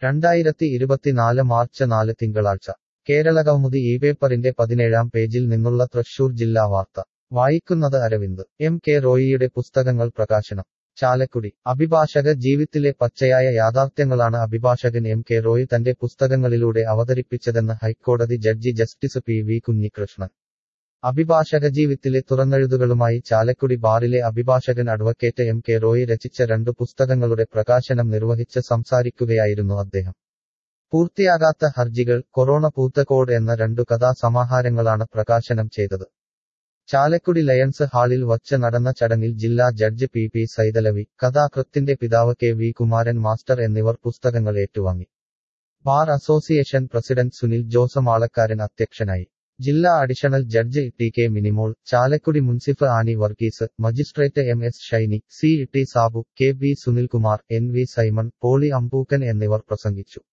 രണ്ടായിരത്തി ഇരുപത്തിനാല് മാർച്ച് നാല് തിങ്കളാഴ്ച കേരളകൗമുദി ഈ പേപ്പറിന്റെ പതിനേഴാം പേജിൽ നിന്നുള്ള തൃശൂർ ജില്ലാ വാർത്ത വായിക്കുന്നത് അരവിന്ദ് എം കെ റോയിയുടെ പുസ്തകങ്ങൾ പ്രകാശനം ചാലക്കുടി അഭിഭാഷക ജീവിതത്തിലെ പച്ചയായ യാഥാർത്ഥ്യങ്ങളാണ് അഭിഭാഷകൻ എം കെ റോയ് തന്റെ പുസ്തകങ്ങളിലൂടെ അവതരിപ്പിച്ചതെന്ന് ഹൈക്കോടതി judge justice P V Kunhikrishnan അഭിഭാഷക ജീവിതത്തിലെ തുറന്നെഴുതുകളുമായി ചാലക്കുടി ബാറിലെ അഭിഭാഷകൻ അഡ്വക്കേറ്റ് എം കെ റോയ് രചിച്ച രണ്ടു പുസ്തകങ്ങളുടെ പ്രകാശനം നിർവഹിച്ച് സംസാരിക്കുകയായിരുന്നു അദ്ദേഹം പൂർത്തിയാകാത്ത ഹർജികൾ കൊറോണ പൂത്തക്കോട് എന്ന രണ്ടു കഥാസമാഹാരങ്ങളാണ് പ്രകാശനം ചെയ്തത് ചാലക്കുടി ലയൺസ് ഹാളിൽ വച്ച് നടന്ന ചടങ്ങിൽ ജില്ലാ ജഡ്ജ് പി പി സൈതലവി കഥാകൃത്തിന്റെ പിതാവ് കെ വി കുമാരൻ മാസ്റ്റർ എന്നിവർ പുസ്തകങ്ങൾ ഏറ്റുവാങ്ങി bar association president Sunil Jose Malakkaran അധ്യക്ഷനായി ജില്ലാ additional judge T K Minimol Chalakudy മുൻസിഫ് Annie Varghese magistrate M S Shiny C T Sabu K B Sunilkumar N V Simon Poly Ambookan എന്നിവർ പ്രസംഗിച്ചു